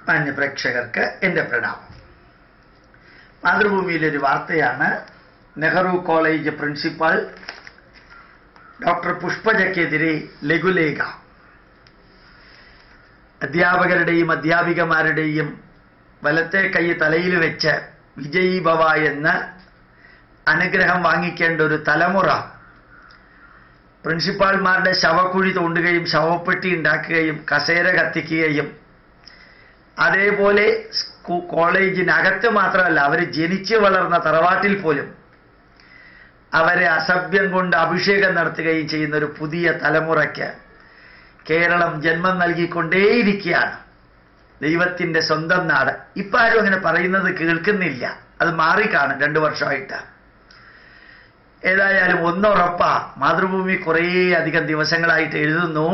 മാന്യ പ്രേക്ഷകർക്ക് എൻ്റെ പ്രണാമം മാതൃഭൂമിയിലൊരു വാർത്തയാണ് നെഹ്റു കോളേജ് പ്രിൻസിപ്പാൾ ഡോക്ടർ പുഷ്പജയ്ക്കെതിരെ ലഘുലേഖ അധ്യാപകരുടെയും അധ്യാപികമാരുടെയും വലത്തെ കൈ തലയിൽ വെച്ച് വിജയീ ഭവ എന്ന് അനുഗ്രഹം വാങ്ങിക്കേണ്ട ഒരു തലമുറ പ്രിൻസിപ്പാൾമാരുടെ ശവക്കുഴി തോണ്ടുകയും ശവപ്പെട്ടി ഉണ്ടാക്കുകയും കസേര കത്തിക്കുകയും അതേപോലെ സ്കൂ കോളേജിനകത്ത് മാത്രമല്ല അവർ ജനിച്ചു വളർന്ന തറവാട്ടിൽ പോലും അവരെ അസഭ്യം കൊണ്ട് അഭിഷേകം നടത്തുകയും ചെയ്യുന്ന ഒരു പുതിയ തലമുറയ്ക്ക് കേരളം ജന്മം നൽകിക്കൊണ്ടേയിരിക്കുകയാണ് ദൈവത്തിൻ്റെ സ്വന്തം നാട് ഇപ്പം ആരും അങ്ങനെ പറയുന്നത് കേൾക്കുന്നില്ല അത് മാറിക്കാണും രണ്ടു വർഷമായിട്ട് ഏതായാലും ഒന്നുറപ്പാ മാതൃഭൂമി കുറേ അധികം ദിവസങ്ങളായിട്ട് എഴുതുന്നു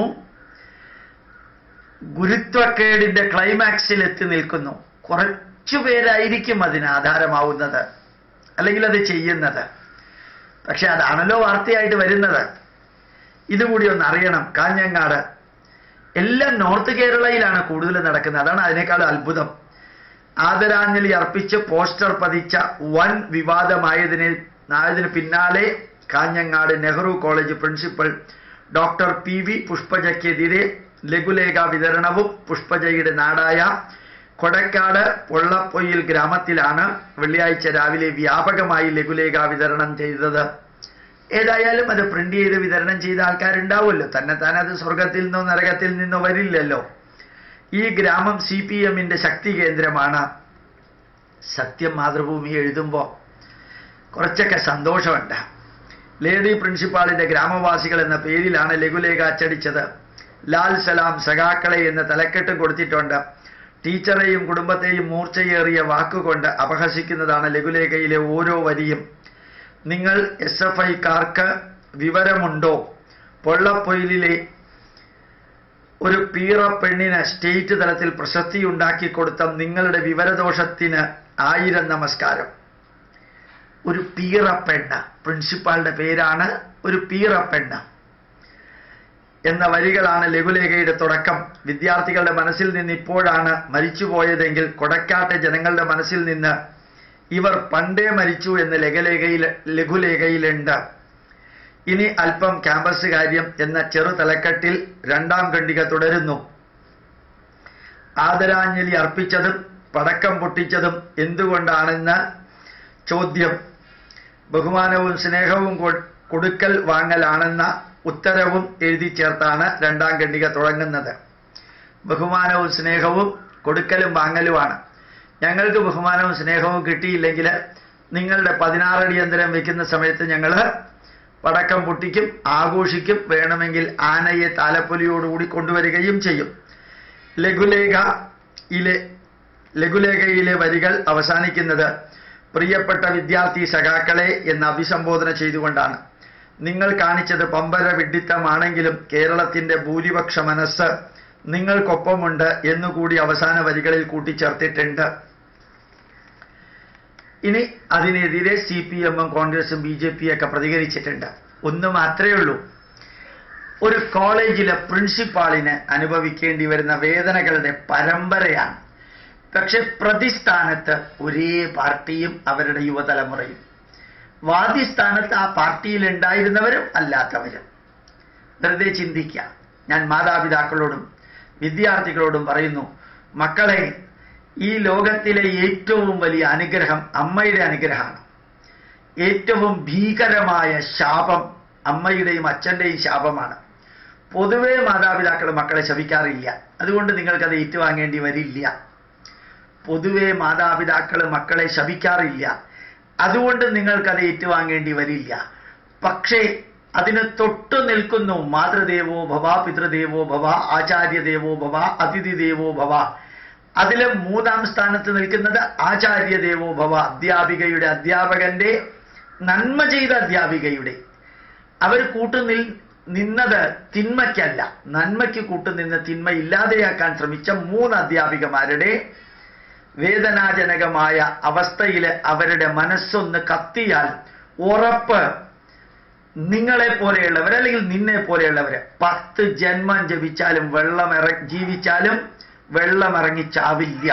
ഗുരുത്വക്കേടിന്റെ ക്ലൈമാക്സിൽ എത്തി നിൽക്കുന്നു കുറച്ചു പേരായിരിക്കും അതിന് ആധാരമാവുന്നത് അല്ലെങ്കിൽ അത് ചെയ്യുന്നത് പക്ഷെ അതാണല്ലോ വാർത്തയായിട്ട് വരുന്നത് ഇതുകൂടി ഒന്ന് അറിയണം കാഞ്ഞങ്ങാട് എല്ലാം നോർത്ത് കേരളയിലാണ് കൂടുതൽ നടക്കുന്നത് അതാണ് അതിനേക്കാൾ അത്ഭുതം ആദരാഞ്ജലി അർപ്പിച്ച് പോസ്റ്റർ പതിച്ച വൻ വിവാദമായതിനെ ആയതിന് പിന്നാലെ Kanhangad Nehru college principal doctor P V പുഷ്പജയ്ക്കെതിരെ ലഘുലേഖ വിതരണവും പുഷ്പജയുടെ നാടായ കൊടക്കാട് പൊള്ളപ്പൊയിൽ ഗ്രാമത്തിലാണ് വെള്ളിയാഴ്ച രാവിലെ വ്യാപകമായി ലഘുലേഖ വിതരണം ചെയ്തത് ഏതായാലും അത് പ്രിന്റ് ചെയ്ത് വിതരണം ചെയ്ത ആൾക്കാരുണ്ടാവുമല്ലോ തന്നെ താൻ അത് സ്വർഗത്തിൽ നിന്നോ നരകത്തിൽ നിന്നോ വരില്ലല്ലോ ഈ ഗ്രാമം സി പി എമ്മിന്റെ ശക്തി കേന്ദ്രമാണ് സത്യം മാതൃഭൂമി എഴുതുമ്പോൾ കുറച്ചൊക്കെ സന്തോഷമുണ്ട് ലേഡി പ്രിൻസിപ്പാളിന്റെ ഗ്രാമവാസികൾ എന്ന പേരിലാണ് ലഘുലേഖ അച്ചടിച്ചത് ലാൽ സലാം സഖാക്കളെ എന്ന തലക്കെട്ട് കൊടുത്തിട്ടുണ്ട് ടീച്ചറെയും കുടുംബത്തെയും മൂർച്ചയേറിയ വാക്കുകൊണ്ട് അപഹസിക്കുന്നതാണ് ലഘുലേഖയിലെ ഓരോ വരിയും നിങ്ങൾ എസ് എഫ് ഐക്കാർക്ക് വിവരമുണ്ടോ പൊള്ളപ്പൊയിലിലെ ഒരു പീറ പെണ്ണിന് സ്റ്റേറ്റ് തലത്തിൽ പ്രശസ്തി ഉണ്ടാക്കി കൊടുത്ത നിങ്ങളുടെ വിവരദോഷത്തിന് ആയിരം നമസ്കാരം ഒരു പീറ പെണ്ണ് പ്രിൻസിപ്പാളുടെ പേരാണ് ഒരു പീറ പെണ്ണ് എന്ന വരികളാണ് ലഘുലേഖയുടെ തുടക്കം വിദ്യാർത്ഥികളുടെ മനസ്സിൽ നിന്ന് ഇപ്പോഴാണ് മരിച്ചുപോയതെങ്കിൽ കൊടക്കാട്ടെ ജനങ്ങളുടെ മനസ്സിൽ നിന്ന് ഇവർ പണ്ടേ മരിച്ചു എന്ന് ലഘുലേഖയിൽ ലഘുലേഖയിലുണ്ട് ഇനി അല്പം ക്യാമ്പസ് കാര്യം എന്ന ചെറു തലക്കെട്ടിൽ രണ്ടാം ഖണ്ഡിക തുടരുന്നു ആദരാഞ്ജലി അർപ്പിച്ചതും പടക്കം പൊട്ടിച്ചതും എന്തുകൊണ്ടാണെന്ന് ചോദ്യം ബഹുമാനവും സ്നേഹവും കൊടുക്കൽ വാങ്ങലാണെന്ന ഉത്തരവും എഴുതി ചേർത്താണ് രണ്ടാം ഖണ്ഡിക തുടങ്ങുന്നത് ബഹുമാനവും സ്നേഹവും കൊടുക്കലും വാങ്ങലുമാണ് ഞങ്ങൾക്ക് ബഹുമാനവും സ്നേഹവും കിട്ടിയില്ലെങ്കിൽ നിങ്ങളുടെ പതിനാറടി യന്ത്രം വെക്കുന്ന സമയത്ത് ഞങ്ങൾ പടക്കം പൊട്ടിക്കും ആഘോഷിക്കും വേണമെങ്കിൽ ആനയെ താലപ്പൊലിയോടുകൂടി കൊണ്ടുവരികയും ചെയ്യും ലഘുലേഖയിലെ ലഘുലേഖയിലെ വരികൾ അവസാനിക്കുന്നത് പ്രിയപ്പെട്ട വിദ്യാർത്ഥി സഖാക്കളെ എന്ന് അഭിസംബോധന ചെയ്തുകൊണ്ടാണ് നിങ്ങൾ കാണിച്ചത് പമ്പര വിഡ്ഢിത്തമാണെങ്കിലും കേരളത്തിന്റെ ഭൂരിപക്ഷ മനസ്സ് നിങ്ങൾക്കൊപ്പമുണ്ട് എന്നുകൂടി അവസാന വരികളിൽ കൂട്ടിച്ചേർത്തിട്ടുണ്ട് ഇനി അതിനെതിരെ സി പി എമ്മും കോൺഗ്രസും ബി ജെ പിയൊക്കെ പ്രതികരിച്ചിട്ടുണ്ട് ഒന്ന് മാത്രമേ ഉള്ളൂ ഒരു കോളേജിലെ പ്രിൻസിപ്പാളിന് അനുഭവിക്കേണ്ടി വരുന്ന വേദനകളുടെ പരമ്പരയാണ് പക്ഷെ പ്രതിസ്ഥാനത്ത് ഒരേ പാർട്ടിയും അവരുടെ യുവതലമുറയും വാദിസ്ഥാനത്ത് ആ പാർട്ടിയിൽ ഉണ്ടായിരുന്നവരും അല്ലാത്തവരും വെറുതെ ചിന്തിക്കുക ഞാൻ മാതാപിതാക്കളോടും വിദ്യാർത്ഥികളോടും പറയുന്നു മക്കളെ ഈ ലോകത്തിലെ ഏറ്റവും വലിയ അനുഗ്രഹം അമ്മയുടെ അനുഗ്രഹമാണ് ഏറ്റവും ഭീകരമായ ശാപം അമ്മയുടെയും അച്ഛൻ്റെയും ശാപമാണ് പൊതുവേ മാതാപിതാക്കൾ മക്കളെ ശപിക്കാറില്ല അതുകൊണ്ട് നിങ്ങൾക്കത് ഏറ്റുവാങ്ങേണ്ടി വരില്ല പൊതുവെ മാതാപിതാക്കൾ മക്കളെ ശപിക്കാറില്ല അതുകൊണ്ട് നിങ്ങൾക്കത് ഏറ്റുവാങ്ങേണ്ടി വരില്ല പക്ഷേ അതിന് തൊട്ടു നിൽക്കുന്നു മാതൃദേവോ ഭവ പിതൃദേവോ ഭവ ആചാര്യദേവോ ഭവ അതിഥി ദേവോ ഭവ അതിലെ മൂന്നാം സ്ഥാനത്ത് നിൽക്കുന്നത് ആചാര്യദേവോ ഭവ അധ്യാപികയുടെ അധ്യാപകന്റെ നന്മ ചെയ്ത അധ്യാപികയുടെ അവർ കൂട്ടുനിൽ നിന്നത് തിന്മയ്ക്കല്ല നന്മയ്ക്ക് കൂട്ടുനിന്ന് തിന്മ ഇല്ലാതെയാക്കാൻ ശ്രമിച്ച മൂന്ന് അധ്യാപികമാരുടെ വേദനാജനകമായ അവസ്ഥയിൽ അവരുടെ മനസ്സൊന്ന് കത്തിയാൽ ഉറപ്പ് നിങ്ങളെ പോലെയുള്ളവർ അല്ലെങ്കിൽ നിന്നെ പോലെയുള്ളവർ പത്ത് ജന്മം ജപിച്ചാലും വെള്ളം ഇറ ജീവിച്ചാലും വെള്ളമിറങ്ങി ചാവില്ല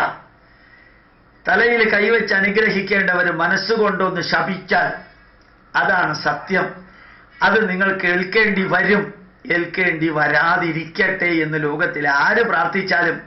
തലയിൽ കൈവച്ച് അനുഗ്രഹിക്കേണ്ടവർ മനസ്സുകൊണ്ടൊന്ന് ശപിച്ചാൽ അതാണ് സത്യം അത് നിങ്ങൾ കേൾക്കേണ്ടി വരും ഏൽക്കേണ്ടി വരാതിരിക്കട്ടെ എന്ന് ലോകത്തിൽ ആര് പ്രാർത്ഥിച്ചാലും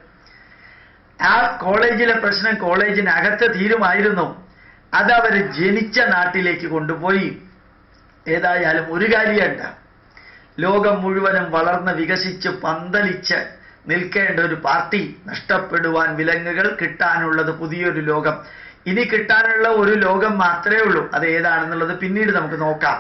ആ കോളേജിലെ പ്രശ്നം കോളേജിനകത്ത് തീരുമായിരുന്നു അതവർ ജനിച്ച നാട്ടിലേക്ക് കൊണ്ടുപോയി ഏതായാലും ഒരു കാര്യമുണ്ട് ലോകം മുഴുവനും വളർന്ന് വികസിച്ച് പന്തലിച്ച് നിൽക്കേണ്ട ഒരു പാർട്ടി നഷ്ടപ്പെടുവാൻ വിലങ്ങുകൾ കിട്ടാനുള്ളത് പുതിയൊരു ലോകം ഇനി കിട്ടാനുള്ള ഒരു ലോകം മാത്രമേ ഉള്ളൂ അത് ഏതാണെന്നുള്ളത് പിന്നീട് നമുക്ക് നോക്കാം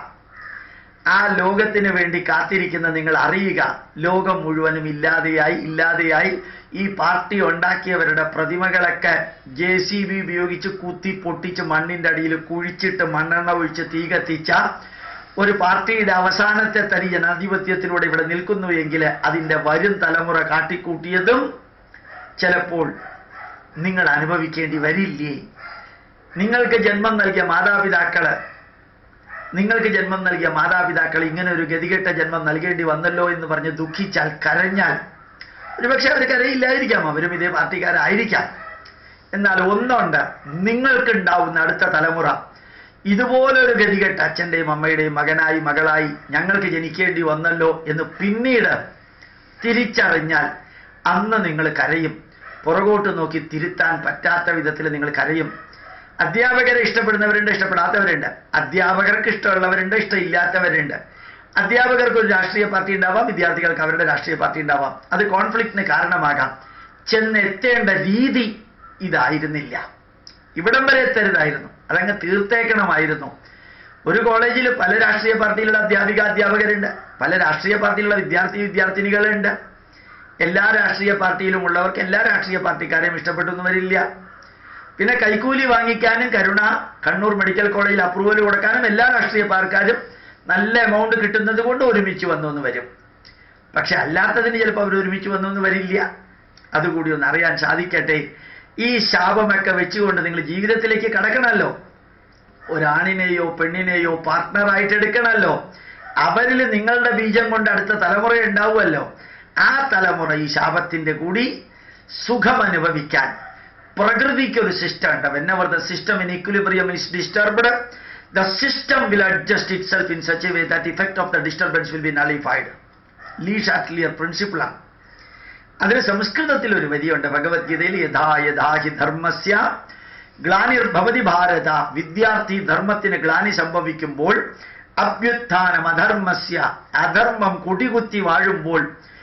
ആ ലോകത്തിന് വേണ്ടി കാത്തിരിക്കുന്ന നിങ്ങൾ അറിയുക ലോകം മുഴുവനും ഇല്ലാതെയായി ഇല്ലാതെയായി ഈ പാർട്ടി ഉണ്ടാക്കിയവരുടെ പ്രതിമകളൊക്കെ ജെ സി ബി ഉപയോഗിച്ച് കുത്തി പൊട്ടിച്ച് മണ്ണിന്റെ അടിയിൽ കുഴിച്ചിട്ട് മണ്ണെണ്ണ ഒഴിച്ച് തീ കത്തിച്ച ഒരു പാർട്ടിയുടെ അവസാനത്തെ തരി ജനാധിപത്യത്തിലൂടെ ഇവിടെ നിൽക്കുന്നു എങ്കിൽ അതിന്റെ വരും തലമുറ കാട്ടിക്കൂട്ടിയതും ചിലപ്പോൾ നിങ്ങൾ അനുഭവിക്കേണ്ടി വരില്ലേ നിങ്ങൾക്ക് ജന്മം നൽകിയ മാതാപിതാക്കള് നിങ്ങൾക്ക് ജന്മം നൽകിയ മാതാപിതാക്കൾ ഇങ്ങനെ ഒരു ഗതികെട്ട ജന്മം നൽകേണ്ടി വന്നല്ലോ എന്ന് പറഞ്ഞ് ദുഃഖിച്ചാൽ കരഞ്ഞാൽ ഒരുപക്ഷെ അവർ കരയില്ലായിരിക്കാം അവരും ഇതേ പാർട്ടിക്കാരായിരിക്കാം എന്നാൽ ഒന്നുണ്ട് നിങ്ങൾക്കുണ്ടാവുന്ന അടുത്ത തലമുറ ഇതുപോലൊരു ഗതികെട്ട അച്ഛൻ്റെയും അമ്മയുടെയും മകനായി മകളായി ഞങ്ങൾക്ക് ജനിക്കേണ്ടി വന്നല്ലോ എന്ന് പിന്നീട് തിരിച്ചറിഞ്ഞാൽ അന്ന് നിങ്ങൾ കരയും പുറകോട്ട് നോക്കി തിരുത്താൻ പറ്റാത്ത വിധത്തിൽ നിങ്ങൾ കരയും അധ്യാപകരെ ഇഷ്ടപ്പെടുന്നവരുണ്ട് ഇഷ്ടപ്പെടാത്തവരുണ്ട് അധ്യാപകർക്ക് ഇഷ്ടമുള്ളവരുണ്ട് ഇഷ്ടമില്ലാത്തവരുണ്ട് അധ്യാപകർക്ക് ഒരു രാഷ്ട്രീയ പാർട്ടി ഉണ്ടാവാം വിദ്യാർത്ഥികൾക്ക് അവരുടെ രാഷ്ട്രീയ പാർട്ടി ഉണ്ടാവാം അത് കോൺഫ്ലിക്റ്റിന് കാരണമാകാം ചെന്നെത്തേണ്ട രീതി ഇതായിരുന്നില്ല ഇവിടം വരെ എത്തരുതായിരുന്നു അതങ്ങ് തീർത്തേക്കണമായിരുന്നു ഒരു കോളേജിൽ പല രാഷ്ട്രീയ പാർട്ടിയിലുള്ള അധ്യാപിക അധ്യാപകരുണ്ട് പല രാഷ്ട്രീയ പാർട്ടിയിലുള്ള വിദ്യാർത്ഥി വിദ്യാർത്ഥിനികളുണ്ട് എല്ലാ രാഷ്ട്രീയ പാർട്ടിയിലും ഉള്ളവർക്ക് എല്ലാ രാഷ്ട്രീയ പാർട്ടിക്കാരെയും ഇഷ്ടപ്പെട്ടു എന്ന് വരില്ല പിന്നെ കൈക്കൂലി വാങ്ങിക്കാനും കരുണ കണ്ണൂർ മെഡിക്കൽ കോളേജിൽ അപ്രൂവൽ കൊടുക്കാനും എല്ലാ രാഷ്ട്രീയ പാർക്കാരും നല്ല എമൗണ്ട് കിട്ടുന്നത് കൊണ്ട് ഒരുമിച്ച് വന്നു എന്ന് വരും പക്ഷെ അല്ലാത്തതിന് ചിലപ്പോൾ അവർ ഒരുമിച്ച് വന്നു എന്ന് വരില്ല അതുകൂടി ഒന്ന് അറിയാൻ സാധിക്കട്ടെ ഈ ശാപമൊക്കെ വെച്ചുകൊണ്ട് നിങ്ങൾ ജീവിതത്തിലേക്ക് കടക്കണമല്ലോ ഒരാണിനെയോ പെണ്ണിനെയോ പാർട്ട്ണറായിട്ട് എടുക്കണമല്ലോ അവരിൽ നിങ്ങളുടെ ബീജം കൊണ്ട് അടുത്ത തലമുറ ഉണ്ടാവുമല്ലോ ആ തലമുറ ഈ ശാപത്തിന്റെ കൂടി സുഖം അനുഭവിക്കാൻ പ്രകൃതിക്ക് ഒരു സിസ്റ്റം ഉണ്ട് വെന്നവർ the system in equilibrium is disturbed the system will adjust itself in such a way that effect of the disturbance will be nullified Le Chatelier പ്രിൻസിപ്പിളാണ് അതിന് സംസ്കൃതത്തിൽ ഒരു വരിയുണ്ട് ഭഗവത്ഗീതയിൽ യഥാ യഥാ ഹി ധർമ്മസ്യ ഗ്ലാനിർഭവതി ഭാരത വിദ്യാർത്ഥി ധർമ്മത്തിന് ഗ്ലാനി സംഭവിക്കുമ്പോൾ അഭ്യുത്ഥാനം അധർമ്മസ്യ അധർമ്മം കുടികുത്തി വാഴുമ്പോൾ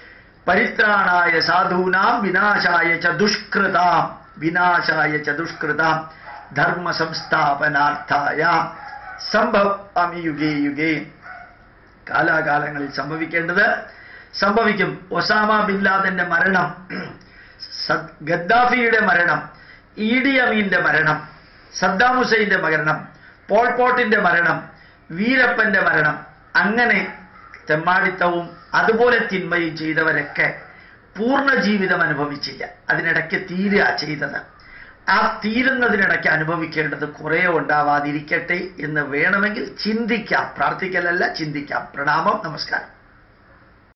പരിത്രാണായ സാധൂനാം വിനാശായ ച ദുഷ്കൃതാം വിനാശായ ച ദുഷ്കൃതാം ധർമ്മ സംസ്ഥാപനാർത്ഥായ സംഭവാമി യുഗേ യുഗേ കാലാകാലങ്ങളിൽ സംഭവിക്കേണ്ടത് സംഭവിക്കും ഒസാമ ബിൻ ലാദന്റെ മരണം സദ് ഗദ്ദാഫിയുടെ മരണം ഇഡി അമീന്റെ മരണം സദ്ദാം ഹുസൈന്റെ മരണം പോൾപോട്ടിന്റെ മരണം വീരപ്പന്റെ മരണം അങ്ങനെ തെമ്മാടിത്തവും അതുപോലെ തിന്മയും ചെയ്തവരൊക്കെ പൂർണ്ണ ജീവിതം അനുഭവിച്ചില്ല അതിനിടയ്ക്ക് തീരുക ചെയ്തത് ആ തീരുന്നതിനിടയ്ക്ക് അനുഭവിക്കേണ്ടത് കുറേ ഉണ്ടാവാതിരിക്കട്ടെ എന്ന് വേണമെങ്കിൽ ചിന്തിക്കാം പ്രാർത്ഥിക്കലല്ല ചിന്തിക്കാം പ്രണാമം നമസ്കാരം